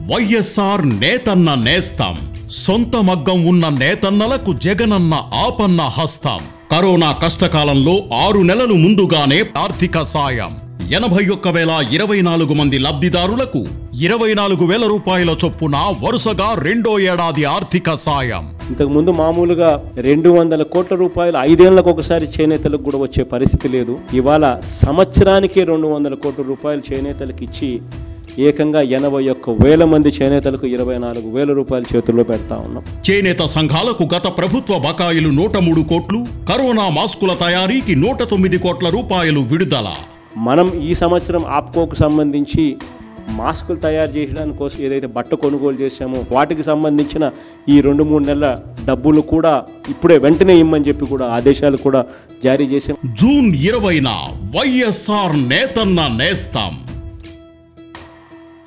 వైఎస్ఆర్ నేతన్న నేస్తాం సొంత మగ్గం ఉన్న నేతన్నలకు జగనన్న ఆపన్న హస్తం కరోనా కష్టకాలంలో ఆరు నెలలు ముందుగానే ఆర్థిక సాయం ఎనభై ఒక్క వేల ఇరవై నాలుగు మంది లబ్ధిదారులకు ఇరవై నాలుగు వేల రూపాయల చొప్పున వరుసగా రెండో ఏడాది ఆర్థిక సాయం ఇంతకు ముందు మామూలుగా రెండు వందల కోట్ల రూపాయలు ఐదేళ్లకు ఒకసారి చేనేతలకు కూడా వచ్చే పరిస్థితి లేదు ఇవాళ సంవత్సరానికి రెండు వందల కోట్ల రూపాయలు చేనేతలకు ఇచ్చి ఏకంగా ఎనభై ఒక్క వేల మంది చేనేతలకు ఇరవై నాలుగు వేల రూపాయలు చేతుల్లో పెడతా ఉన్నాం చేనేత సంఘాలకు గత ప్రభుత్వ బకాయిలు నూట మూడు కోట్లు కరోనా మాస్కుల తయారీకి నూట తొమ్మిది కోట్ల రూపాయలు విడుదల మనం ఈ సంవత్సరం ఆప్కోకు సంబంధించి మాస్కులు తయారు చేయడానికి కోసం ఏదైతే బట్ట కొనుగోలు చేశామో వాటికి సంబంధించిన ఈ రెండు మూడు నెలల డబ్బులు కూడా ఇప్పుడే వెంటనే ఇమ్మని చెప్పి కూడా ఆదేశాలు కూడా జారీ చేశాం జూన్ ఇరవైన వైఎస్ఆర్ నేతన్న నేస్తాం